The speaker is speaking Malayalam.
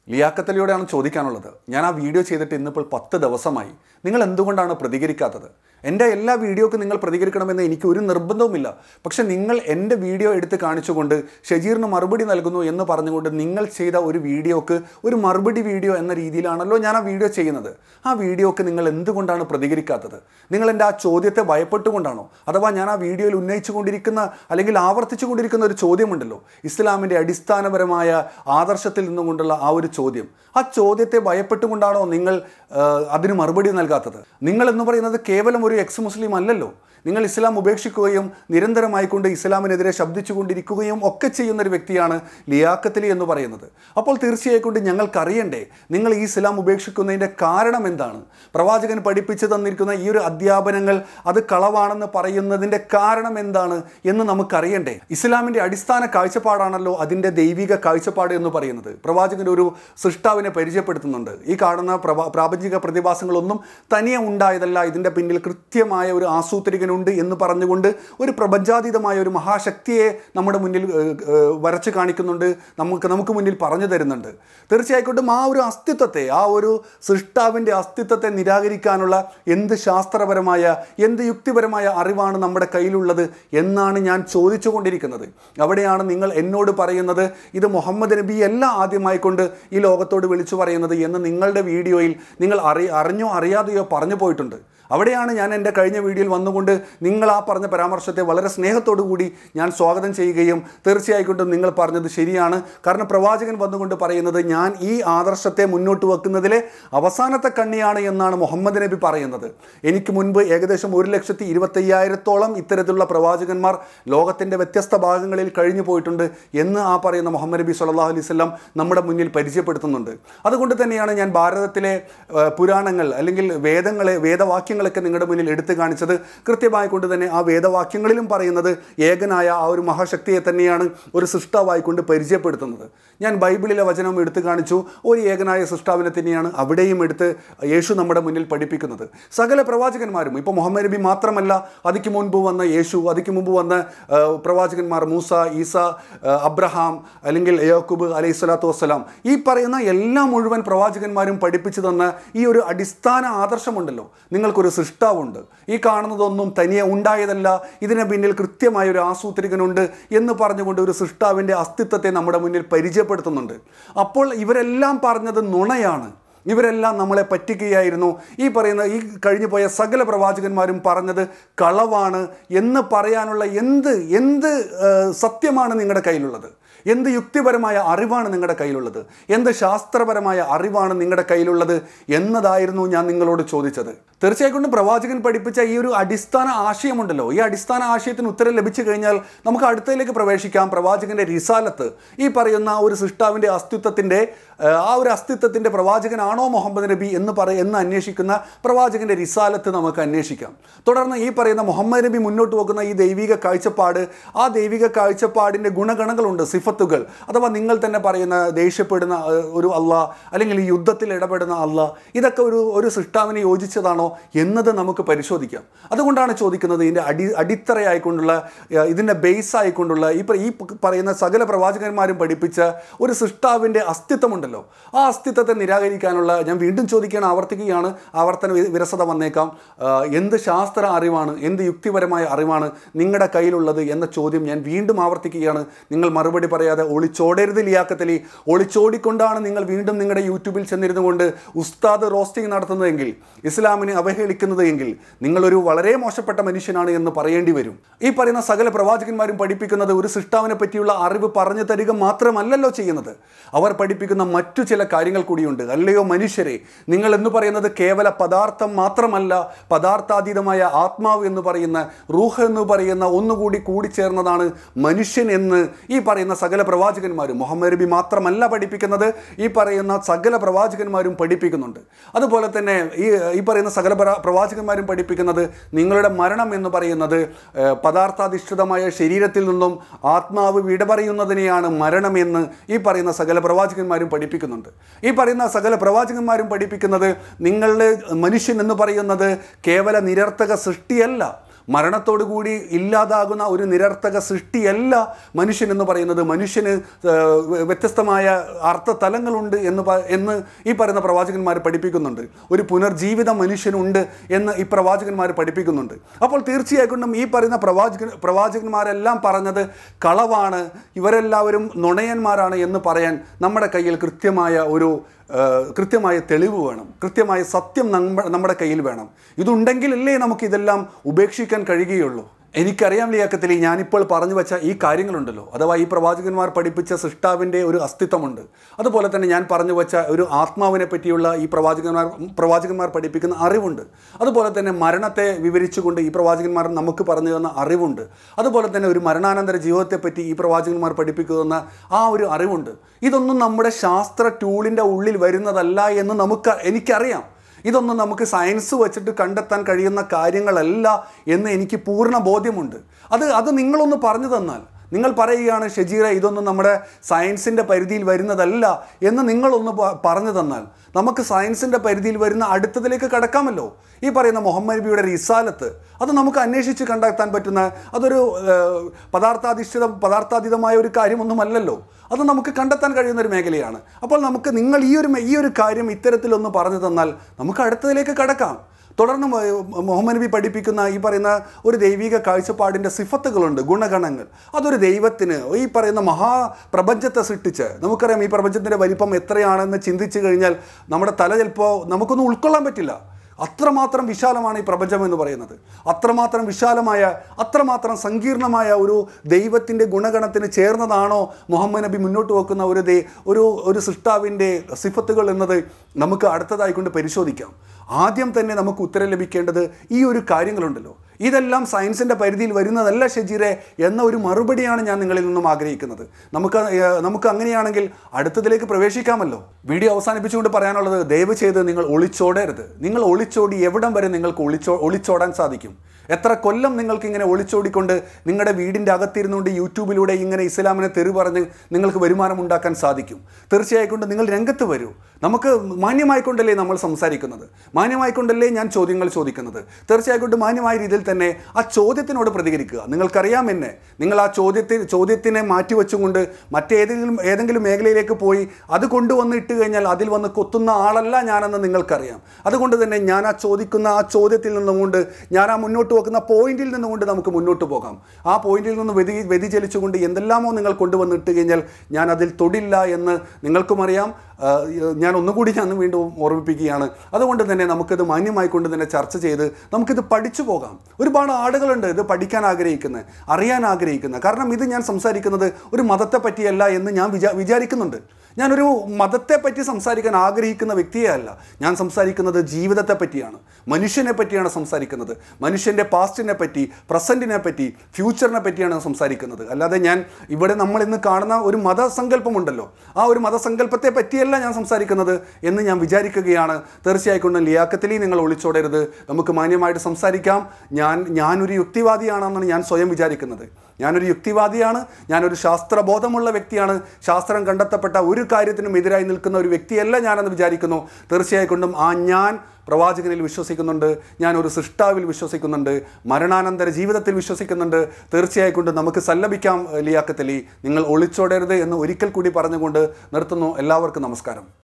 ലിയാക്കത്തലിയോടാണ് ചോദിക്കാനുള്ളത് ഞാൻ ആ വീഡിയോ ചെയ്തിട്ട് ഇന്നിപ്പോൾ പത്ത് ദിവസമായി നിങ്ങൾ എന്തുകൊണ്ടാണ് പ്രതികരിക്കാത്തത് എൻ്റെ എല്ലാ വീഡിയോക്ക് നിങ്ങൾ പ്രതികരിക്കണമെന്ന് എനിക്ക് ഒരു നിർബന്ധവുമില്ല പക്ഷെ നിങ്ങൾ എൻ്റെ വീഡിയോ എടുത്ത് കാണിച്ചുകൊണ്ട് ഷജീറിന് മറുപടി നൽകുന്നു എന്ന് പറഞ്ഞുകൊണ്ട് നിങ്ങൾ ചെയ്ത ഒരു വീഡിയോക്ക് ഒരു മറുപടി വീഡിയോ എന്ന രീതിയിലാണല്ലോ ഞാൻ ആ വീഡിയോ ചെയ്യുന്നത് ആ വീഡിയോക്ക് നിങ്ങൾ എന്തുകൊണ്ടാണ് പ്രതികരിക്കാത്തത് നിങ്ങൾ എൻ്റെ ആ ചോദ്യത്തെ ഭയപ്പെട്ടുകൊണ്ടാണോ അഥവാ ഞാൻ ആ വീഡിയോയിൽ ഉന്നയിച്ചു കൊണ്ടിരിക്കുന്ന അല്ലെങ്കിൽ ആവർത്തിച്ചു കൊണ്ടിരിക്കുന്ന ഒരു ചോദ്യമുണ്ടല്ലോ ഇസ്ലാമിൻ്റെ അടിസ്ഥാനപരമായ ആദർശത്തിൽ നിന്നുകൊണ്ടുള്ള ആ ഒരു ചോദ്യം ആ ചോദ്യത്തെ ഭയപ്പെട്ടുകൊണ്ടാണോ നിങ്ങൾ ആ, അതിന് മറുപടി നൽകാത്തത് നിങ്ങൾ എന്ന് പറയുന്നത് കേവലം ഒരു എക്സ് മുസ്ലിം അല്ലല്ലോ നിങ്ങൾ ഇസ്ലാം ഉപേക്ഷിക്കുകയും നിരന്തരമായിക്കൊണ്ട് ഇസ്ലാമിനെതിരെ ശബ്ദിച്ചുകൊണ്ടിരിക്കുകയും ഒക്കെ ചെയ്യുന്ന ഒരു വ്യക്തിയാണ് ലിയാക്കത്തലി എന്ന് പറയുന്നത് അപ്പോൾ തീർച്ചയായും കൊണ്ട് ഞങ്ങൾക്കറിയണ്ടേ നിങ്ങൾ ഈ ഇസ്ലാം ഉപേക്ഷിക്കുന്നതിൻ്റെ കാരണം എന്താണ് പ്രവാചകൻ പഠിപ്പിച്ചു തന്നിരിക്കുന്ന ഈ ഒരു അധ്യാപനങ്ങൾ അത് കളവാണെന്ന് പറയുന്നതിൻ്റെ കാരണം എന്താണ് എന്ന് നമുക്കറിയണ്ടേ ഇസ്ലാമിൻ്റെ അടിസ്ഥാന കാഴ്ചപ്പാടാണല്ലോ അതിൻ്റെ ദൈവിക കാഴ്ചപ്പാട് എന്ന് പറയുന്നത് പ്രവാചകൻ ഒരു സൃഷ്ടാവിനെ പരിചയപ്പെടുത്തുന്നുണ്ട് ഈ കാണുന്ന പ്രവാ പ്രാപഞ്ചിക പ്രതിഭാസങ്ങളൊന്നും തനിയെ ഉണ്ടായതല്ല ഇതിൻ്റെ പിന്നിൽ കൃത്യമായ ഒരു ആസൂത്രികനുണ്ട് എന്ന് പറഞ്ഞുകൊണ്ട് ഒരു പ്രപഞ്ചാതീതമായ ഒരു മഹാശക്തിയെ നമ്മുടെ മുന്നിൽ ഏഹ്, ഏഹ്, വരച്ച് കാണിക്കുന്നുണ്ട് നമുക്ക് നമുക്ക് മുന്നിൽ പറഞ്ഞു തരുന്നുണ്ട് തീർച്ചയായിട്ടും ആ ഒരു അസ്തിത്വത്തെ ആ ഒരു സൃഷ്ടാവിൻ്റെ അസ്തിത്വത്തെ നിരാകരിക്കാനുള്ള എന്ത് ശാസ്ത്രപരമായ എന്ത് യുക്തിപരമായ അറിവാണ് നമ്മുടെ കയ്യിലുള്ളത് എന്നാണ് ഞാൻ ചോദിച്ചുകൊണ്ടിരിക്കുന്നത് അവിടെയാണ് നിങ്ങൾ എന്നോട് പറയുന്നത് ഇത് മുഹമ്മദ് നബി അല്ല ആദ്യമായിക്കൊണ്ട് ഈ ലോകത്തോട് വിളിച്ചു പറയുന്നത് എന്ന് നിങ്ങളുടെ വീഡിയോയിൽ നിങ്ങൾ അറി അറിഞ്ഞോ അറിയാതെയോ പറഞ്ഞു പോയിട്ടുണ്ട് അവിടെയാണ് ഞാൻ എൻ്റെ കഴിഞ്ഞ വീഡിയോയിൽ വന്നുകൊണ്ട് നിങ്ങൾ ആ പറഞ്ഞ പരാമർശത്തെ വളരെ സ്നേഹത്തോടു കൂടി ഞാൻ സ്വാഗതം ചെയ്യുകയും തീർച്ചയായിട്ടും നിങ്ങൾ പറഞ്ഞത് ശരിയാണ് കാരണം പ്രവാചകൻ വന്നുകൊണ്ട് പറയുന്നത് ഞാൻ ഈ ആദർശത്തെ മുന്നോട്ട് വെക്കുന്നതിലെ അവസാനത്തെ കണ്ണിയാണ് എന്നാണ് മുഹമ്മദ് നബി പറയുന്നത് എനിക്ക് മുൻപ് ഏകദേശം ഒരു ലക്ഷത്തി ഇരുപത്തയ്യായിരത്തോളം ഇത്തരത്തിലുള്ള പ്രവാചകന്മാർ ലോകത്തിൻ്റെ വ്യത്യസ്ത ഭാഗങ്ങളിൽ കഴിഞ്ഞു പോയിട്ടുണ്ട് എന്ന് ആ പറയുന്ന മുഹമ്മദ് നബി സല്ലല്ലാഹു അലൈഹി വസല്ലം നമ്മുടെ മുന്നിൽ പരിചയപ്പെടുത്തുന്നുണ്ട് അതുകൊണ്ട് തന്നെയാണ് ഞാൻ ഭാരതത്തിലെ ആ, പുരാണങ്ങൾ അല്ലെങ്കിൽ വേദങ്ങളെ വേദവാക്യങ്ങളൊക്കെ നിങ്ങളുടെ മുന്നിൽ എടുത്തു കാണിച്ചത് കൃത്യമായി കൊണ്ട് തന്നെ ആ വേദവാക്യങ്ങളിലും പറയുന്നത് ഏകനായ ആ ഒരു മഹാശക്തിയെ തന്നെയാണ് ഒരു സൃഷ്ടാവായി കൊണ്ട് പരിചയപ്പെടുത്തുന്നത് ഞാൻ ബൈബിളിലെ വചനം എടുത്തു കാണിച്ചു ഒരു ഏകനായ സൃഷ്ടാവിനെ തന്നെയാണ് അവിടെയും എടുത്ത് യേശു നമ്മുടെ മുന്നിൽ പഠിപ്പിക്കുന്നത് സകല പ്രവാചകന്മാരും ഇപ്പോൾ മുഹമ്മദ് നബി മാത്രമല്ല അതിക്ക് മുൻപ് വന്ന യേശു അതിക്ക് മുമ്പ് വന്ന ആ, പ്രവാചകന്മാർ മൂസ ഈസ ആ, അബ്രഹാം അല്ലെങ്കിൽ യാക്കൂബ് അലൈഹി സ്വലാത്തു വസ്സലാം ഈ പറയുന്ന എല്ലാ മുഴുവൻ പ്രവാചകന്മാരും പഠിപ്പിച്ചു തന്ന ഈ ഒരു അടിസ്ഥാന ആദർശമുണ്ടല്ലോ നിങ്ങൾക്കൊരു സൃഷ്ടാവുണ്ട് ഈ കാണുന്നതൊന്നും തനിയെ ഉണ്ടായതല്ല ഇതിന് പിന്നിൽ കൃത്യമായ ഒരു ആസൂത്രികനുണ്ട് എന്ന് പറഞ്ഞുകൊണ്ട് ഒരു സൃഷ്ടാവിൻ്റെ അസ്തിത്വത്തെ നമ്മുടെ മുന്നിൽ പരിചയപ്പെടുത്തുന്നുണ്ട് അപ്പോൾ ഇവരെല്ലാം പറഞ്ഞത് നുണയാണ് ഇവരെല്ലാം നമ്മളെ പറ്റിക്കുകയായിരുന്നു ഈ പറയുന്ന ഈ കഴിഞ്ഞു പോയ സകല പ്രവാചകന്മാരും പറഞ്ഞത് കളവാണ് എന്ന് പറയാനുള്ള എന്ത് എന്ത് ആ, സത്യമാണ് നിങ്ങളുടെ കയ്യിലുള്ളത് എന്ത് യുക്തിപരമായ അറിവാണ് നിങ്ങളുടെ കയ്യിലുള്ളത് എന്ത് ശാസ്ത്രപരമായ അറിവാണ് നിങ്ങളുടെ കയ്യിലുള്ളത് എന്നതായിരുന്നു ഞാൻ നിങ്ങളോട് ചോദിച്ചത് തീർച്ചയായിട്ടും പ്രവാചകൻ പഠിപ്പിച്ച ഈ ഒരു അടിസ്ഥാന ആശയമുണ്ടല്ലോ ഈ അടിസ്ഥാന ആശയത്തിന് ഉത്തരം ലഭിച്ചു കഴിഞ്ഞാൽ നമുക്ക് അടുത്തതിലേക്ക് പ്രവേശിക്കാം പ്രവാചകന്റെ റിസാലത്ത് ഈ പറയുന്ന ഒരു സൃഷ്ടാവിൻ്റെ അസ്തിത്വത്തിൻ്റെ ആ, ആ ഒരു അസ്തിത്വത്തിൻ്റെ പ്രവാചകനാണോ മുഹമ്മദ് നബി എന്ന് പറ എന്ന് അന്വേഷിക്കുന്ന പ്രവാചകന്റെ റിസാലത്ത് നമുക്ക് അന്വേഷിക്കാം തുടർന്ന് ഈ പറയുന്ന മുഹമ്മദ് നബി മുന്നോട്ട് വെക്കുന്ന ഈ ദൈവിക കാഴ്ചപ്പാട് ആ ദൈവിക കാഴ്ചപ്പാടിൻ്റെ ഗുണഗണങ്ങളുണ്ട് സിഫത്തുകൾ അഥവാ നിങ്ങൾ തന്നെ പറയുന്ന ദേഷ്യപ്പെടുന്ന ആ, ഒരു അല്ല അല്ലെങ്കിൽ ഈ യുദ്ധത്തിൽ ഇടപെടുന്ന അല്ല ഇതൊക്കെ ഒരു ഒരു സൃഷ്ടാവിന് യോജിച്ചതാണോ എന്നത് നമുക്ക് പരിശോധിക്കാം അതുകൊണ്ടാണ് ചോദിക്കുന്നത് ഇതിൻ്റെ അടി അടിത്തറയായിക്കൊണ്ടുള്ള ആ, ഇതിൻ്റെ ബേസ് ആയിക്കൊണ്ടുള്ള ഈ പ- ഈ പ- പറയുന്ന സകല പ്രവാചകന്മാരും പഠിപ്പിച്ച ഒരു സൃഷ്ടാവിൻ്റെ അസ്തിത്വമുണ്ടല്ലോ ആ അസ്തിത്വത്തെ നിരാകരിക്കാനുള്ള ഞാൻ വീണ്ടും ചോദിക്കുകയാണ് ആവർത്തിക്കുകയാണ് ആവർത്തന വി- വിരസത വന്നേക്കാം ആ, എന്ത് ശാസ്ത്ര അറിവാണ് എന്ത് യുക്തിപരമായ അറിവാണ് നിങ്ങളുടെ കയ്യിലുള്ളത് എന്ന ചോദ്യം ഞാൻ വീണ്ടും ആവർത്തിക്കുകയാണ് നിങ്ങൾ മറുപടി പറയാതെ ഒളിച്ചോടരുത് ലിയാക്കത്തലി ഒളിച്ചോടിക്കൊണ്ടാണ് നിങ്ങൾ വീണ്ടും നിങ്ങളുടെ യൂട്യൂബിൽ ചെന്നിരുന്നു കൊണ്ട് ഉസ്താദ് റോസ്റ്റിംഗ് നടത്തുന്നതെങ്കിൽ ഇസ്ലാമിനെ അവഹേളിക്കുന്നത് എങ്കിൽ നിങ്ങളൊരു വളരെ മോശപ്പെട്ട മനുഷ്യനാണ് എന്ന് പറയേണ്ടി വരും ഈ പറയുന്ന സകല പ്രവാചകന്മാരും പഠിപ്പിക്കുന്നത് ഒരു സൃഷ്ടാവിനെ പറ്റിയുള്ള അറിവ് പറഞ്ഞു തരിക മാത്രമല്ലല്ലോ ചെയ്യുന്നത് അവർ പഠിപ്പിക്കുന്ന മറ്റു ചില കാര്യങ്ങൾ കൂടിയുണ്ട് അല്ലയോ മനുഷ്യരെ നിങ്ങൾ എന്ന് പറയുന്നത് കേവല പദാർത്ഥം മാത്രമല്ല പദാർത്ഥാതീതമായ ആത്മാവ് എന്ന് പറയുന്ന റൂഹ് എന്ന് പറയുന്ന ഒന്നുകൂടി കൂടിച്ചേർന്നതാണ് മനുഷ്യൻ എന്ന് ഈ പറയുന്ന സകല പ്രവാചകന്മാരും മുഹമ്മദ് നബി മാത്രമല്ല പഠിപ്പിക്കുന്നത് ഈ പറയുന്ന സകല പ്രവാചകന്മാരും പഠിപ്പിക്കുന്നുണ്ട് അതുപോലെ തന്നെ ഈ ഈ പറയുന്ന സകല പ്ര- പ്രവാചകന്മാരും പഠിപ്പിക്കുന്നത് നിങ്ങളുടെ മരണം എന്ന് പറയുന്നത് ഏഹ്, പദാർത്ഥാധിഷ്ഠിതമായ ശരീരത്തിൽ നിന്നും ആത്മാവ് വിട പറയുന്നതിനെയാണ് മരണമെന്ന് ഈ പറയുന്ന സകല പ്രവാചകന്മാരും പഠിപ്പിക്കുന്നുണ്ട് ഈ പറയുന്ന സകല പ്രവാചകന്മാരും പഠിപ്പിക്കുന്നത് നിങ്ങളുടെ മനുഷ്യൻ എന്ന് പറയുന്നത് കേവല നിരർത്ഥക സൃഷ്ടിയല്ല മരണത്തോടു കൂടി ഇല്ലാതാകുന്ന ഒരു നിരർത്ഥക സൃഷ്ടിയല്ല മനുഷ്യൻ എന്ന് പറയുന്നത് മനുഷ്യന് ഏഹ്, വ്യത്യസ്തമായ അർത്ഥതലങ്ങളുണ്ട് എന്ന് പ- എന്ന് ഈ പറയുന്ന പ്രവാചകന്മാർ പഠിപ്പിക്കുന്നുണ്ട് ഒരു പുനർജീവിത മനുഷ്യനുണ്ട് എന്ന് ഈ പ്രവാചകന്മാർ പഠിപ്പിക്കുന്നുണ്ട് അപ്പോൾ തീർച്ചയായിട്ടും ഈ പറയുന്ന പ്രവാചകൻ പ്രവാചകന്മാരെല്ലാം പറഞ്ഞത് കളവാണ് ഇവരെല്ലാവരും നുണയന്മാരാണ് എന്ന് പറയാൻ നമ്മുടെ കയ്യിൽ കൃത്യമായ ഒരു ആ, കൃത്യമായ തെളിവ് വേണം കൃത്യമായ സത്യം നമ്മ നമ്മുടെ കയ്യിൽ വേണം ഇതുണ്ടെങ്കിലല്ലേ നമുക്ക് ഇതെല്ലാം ഉപേക്ഷിക്കാൻ കഴിയുകയുള്ളൂ എനിക്കറിയാം ലിയാക്കത്തിൽ ഞാനിപ്പോൾ പറഞ്ഞു വെച്ച ഈ കാര്യങ്ങളുണ്ടല്ലോ അഥവാ ഈ പ്രവാചകന്മാർ പഠിപ്പിച്ച സൃഷ്ടാവിൻ്റെ ഒരു അസ്തിത്വമുണ്ട് അതുപോലെ തന്നെ ഞാൻ പറഞ്ഞു വെച്ച ഒരു ആത്മാവിനെ പറ്റിയുള്ള ഈ പ്രവാചകന്മാർ പ്രവാചകന്മാർ പഠിപ്പിക്കുന്ന അറിവുണ്ട് അതുപോലെ തന്നെ മരണത്തെ വിവരിച്ചുകൊണ്ട് ഈ പ്രവാചകന്മാർ നമുക്ക് പറഞ്ഞു തന്ന അറിവുണ്ട് അതുപോലെ തന്നെ ഒരു മരണാനന്തര ജീവിതത്തെപ്പറ്റി ഈ പ്രവാചകന്മാർ പഠിപ്പിക്കുന്ന ആ ഒരു അറിവുണ്ട് ഇതൊന്നും നമ്മുടെ ശാസ്ത്ര ടൂളിൻ്റെ ഉള്ളിൽ വരുന്നതല്ല എന്ന് നമുക്ക് എനിക്കറിയാം ഇതൊന്നും നമുക്ക് സയൻസ് വെച്ചിട്ട് കണ്ടെത്താൻ കഴിയുന്ന കാര്യങ്ങളല്ല എന്ന് എനിക്ക് പൂർണ്ണ ബോധ്യമുണ്ട് അത് അത് നിങ്ങളൊന്ന് പറഞ്ഞു തന്നാൽ നിങ്ങൾ പറയുകയാണ് ഷജീറ ഇതൊന്നും നമ്മുടെ സയൻസിൻ്റെ പരിധിയിൽ വരുന്നതല്ല എന്ന് നിങ്ങളൊന്ന് പ- പറഞ്ഞു തന്നാൽ നമുക്ക് സയൻസിൻ്റെ പരിധിയിൽ വരുന്ന അടുത്തതിലേക്ക് കടക്കാമല്ലോ ഈ പറയുന്ന മുഹമ്മദ് നബിയുടെ റിസാലത്ത് അത് നമുക്ക് അന്വേഷിച്ച് കണ്ടെത്താൻ പറ്റുന്ന അതൊരു ഏഹ്, പദാർത്ഥാധിഷ്ഠിത പദാർത്ഥാതീതമായ ഒരു കാര്യമൊന്നുമല്ലല്ലോ അത് നമുക്ക് കണ്ടെത്താൻ കഴിയുന്ന ഒരു മേഖലയാണ് അപ്പോൾ നമുക്ക് നിങ്ങൾ ഈ ഒരു മെ- ഈ ഒരു കാര്യം ഇത്തരത്തിലൊന്ന് പറഞ്ഞു തന്നാൽ നമുക്ക് അടുത്തതിലേക്ക് കടക്കാം തുടർന്ന് മ- മുഹമ്മദ് നബി പഠിപ്പിക്കുന്ന ഈ പറയുന്ന ഒരു ദൈവിക കാഴ്ചപ്പാടിൻ്റെ സിഫത്തുകളുണ്ട് ഗുണഗണങ്ങൾ അതൊരു ദൈവത്തിന് ഈ പറയുന്ന മഹാപ്രപഞ്ചത്തെ സൃഷ്ടിച്ച് നമുക്കറിയാം ഈ പ്രപഞ്ചത്തിൻ്റെ വലിപ്പം എത്രയാണെന്ന് ചിന്തിച്ചു കഴിഞ്ഞാൽ നമ്മുടെ തല ചിലപ്പോൾ നമുക്കൊന്നും ഉൾക്കൊള്ളാൻ പറ്റില്ല അത്രമാത്രം വിശാലമാണ് ഈ പ്രപഞ്ചം എന്ന് പറയുന്നത് അത്രമാത്രം വിശാലമായ അത്രമാത്രം സങ്കീർണമായ ഒരു ദൈവത്തിൻ്റെ ഗുണഗണത്തിന് ചേർന്നതാണോ മുഹമ്മദ് നബി മുന്നോട്ട് വെക്കുന്ന ഒരു ദേ ഒരു ഒരു സൃഷ്ടാവിൻ്റെ സിഫത്തുകൾ എന്നത് നമുക്ക് അടുത്തതായിക്കൊണ്ട് പരിശോധിക്കാം ആദ്യം തന്നെ നമുക്ക് ഉത്തരം ലഭിക്കേണ്ടത് ഈ ഒരു കാര്യങ്ങളുണ്ടല്ലോ ഇതെല്ലാം സയൻസിൻ്റെ പരിധിയിൽ വരുന്നതല്ല ഷജീറെ എന്ന ഒരു മറുപടിയാണ് ഞാൻ നിങ്ങളിൽ നിന്നും ആഗ്രഹിക്കുന്നത് നമുക്ക് ഏഹ്, നമുക്ക് അങ്ങനെയാണെങ്കിൽ അടുത്തതിലേക്ക് പ്രവേശിക്കാമല്ലോ വീഡിയോ അവസാനിപ്പിച്ചുകൊണ്ട് പറയാനുള്ളത് ദയവ് ചെയ്ത് നിങ്ങൾ ഒളിച്ചോടരുത് നിങ്ങൾ ഒളിച്ചോടി എവിടം വരെ നിങ്ങൾക്ക് ഒളിച്ചോ ഒളിച്ചോടാൻ സാധിക്കും എത്ര കൊല്ലം നിങ്ങൾക്ക് ഇങ്ങനെ ഒളിച്ചോടിക്കൊണ്ട് നിങ്ങളുടെ വീടിൻ്റെ അകത്തിരുന്നുകൊണ്ട് യൂട്യൂബിലൂടെ ഇങ്ങനെ ഇസ്ലാമിനെ തെറി പറഞ്ഞ് നിങ്ങൾക്ക് വരുമാനം ഉണ്ടാക്കാൻ സാധിക്കും തീർച്ചയായിക്കൊണ്ട് നിങ്ങൾ രംഗത്ത് വരൂ നമുക്ക് മാന്യമായിക്കൊണ്ടല്ലേ നമ്മൾ സംസാരിക്കുന്നത് മാന്യമായിക്കൊണ്ടല്ലേ ഞാൻ ചോദ്യങ്ങൾ ചോദിക്കുന്നത് തീർച്ചയായിക്കൊണ്ട് മാന്യമായ രീതിയിൽ തന്നെ ആ ചോദ്യത്തിനോട് പ്രതികരിക്കുക നിങ്ങൾക്കറിയാം എന്നെ നിങ്ങൾ ആ ചോദ്യത്തിൽ ചോദ്യത്തിനെ മാറ്റിവെച്ചുകൊണ്ട് മറ്റേതെങ്കിലും ഏതെങ്കിലും മേഖലയിലേക്ക് പോയി അത് കൊണ്ടുവന്ന് ഇട്ട് കഴിഞ്ഞാൽ അതിൽ വന്ന് കൊത്തുന്ന ആളല്ല ഞാനെന്ന് നിങ്ങൾക്കറിയാം അതുകൊണ്ട് തന്നെ ഞാൻ ആ ചോദിക്കുന്ന ആ ചോദ്യത്തിൽ നിന്നുകൊണ്ട് ഞാൻ ആ മുന്നോട്ട് വെക്കുന്ന പോയിന്റിൽ നിന്നുകൊണ്ട് നമുക്ക് മുന്നോട്ട് പോകാം ആ പോയിന്റിൽ നിന്ന് വ്യതി വ്യതിചലിച്ചുകൊണ്ട് എന്തെല്ലാമോ നിങ്ങൾ കൊണ്ടുവന്ന് ഇട്ട് കഴിഞ്ഞാൽ ഞാൻ അതിൽ തൊടില്ല എന്ന് നിങ്ങൾക്കും അറിയാം ആ, ഞാൻ ഒന്നുകൂടി ഞാൻ വീണ്ടും ഓർമ്മിപ്പിക്കുകയാണ് അതുകൊണ്ട് തന്നെ നമുക്കിത് മാന്യമായി കൊണ്ട് തന്നെ ചർച്ച ചെയ്ത് നമുക്കിത് പഠിച്ചു പോകാം ഒരുപാട് ആളുകളുണ്ട് ഇത് പഠിക്കാൻ ആഗ്രഹിക്കുന്നത് അറിയാൻ ആഗ്രഹിക്കുന്നത് കാരണം ഇത് ഞാൻ സംസാരിക്കുന്നത് ഒരു മതത്തെ പറ്റിയല്ല എന്ന് ഞാൻ വിചാ വിചാരിക്കുന്നുണ്ട് ഞാനൊരു മതത്തെ പറ്റി സംസാരിക്കാൻ ആഗ്രഹിക്കുന്ന വ്യക്തിയെ അല്ല ഞാൻ സംസാരിക്കുന്നത് ജീവിതത്തെ പറ്റിയാണ് മനുഷ്യനെ പറ്റിയാണ് സംസാരിക്കുന്നത് മനുഷ്യൻ്റെ പാസ്റ്റിനെ പറ്റി പ്രസൻറ്റിനെ പറ്റി ഫ്യൂച്ചറിനെ പറ്റിയാണ് സംസാരിക്കുന്നത് അല്ലാതെ ഞാൻ ഇവിടെ നമ്മൾ ഇന്ന് കാണുന്ന ഒരു മതസങ്കല്പമുണ്ടല്ലോ ആ ഒരു മതസങ്കല്പത്തെ പറ്റിയല്ല ഞാൻ സംസാരിക്കുന്നത് എന്ന് ഞാൻ വിചാരിക്കുകയാണ് തീർച്ചയായിക്കൊണ്ടും ലിയാക്കത്തിലി നിങ്ങൾ ഒളിച്ചോടരുത് നമുക്ക് മാന്യമായിട്ട് സംസാരിക്കാം ഞാൻ ഞാനൊരു യുക്തിവാദിയാണെന്നാണ് ഞാൻ സ്വയം വിചാരിക്കുന്നത് ഞാനൊരു യുക്തിവാദിയാണ് ഞാനൊരു ശാസ്ത്രബോധമുള്ള വ്യക്തിയാണ് ശാസ്ത്രം കണ്ടെത്തപ്പെട്ട ഒരു കാര്യത്തിനും എതിരായി നിൽക്കുന്ന ഒരു വ്യക്തിയല്ല ഞാനെന്ന് വിചാരിക്കുന്നു തീർച്ചയായിക്കൊണ്ടും ആ ഞാൻ പ്രവാചകനിൽ വിശ്വസിക്കുന്നുണ്ട് ഞാൻ ഒരു സൃഷ്ടാവിൽ വിശ്വസിക്കുന്നുണ്ട് മരണാനന്തര ജീവിതത്തിൽ വിശ്വസിക്കുന്നുണ്ട് തീർച്ചയായിക്കൊണ്ടും നമുക്ക് സല്ലപിക്കാം ലിയാക്കത്തലി നിങ്ങൾ ഒളിച്ചോടരുത് എന്ന് ഒരിക്കൽ കൂടി പറഞ്ഞുകൊണ്ട് നിർത്തുന്നു എല്ലാവർക്കും നമസ്കാരം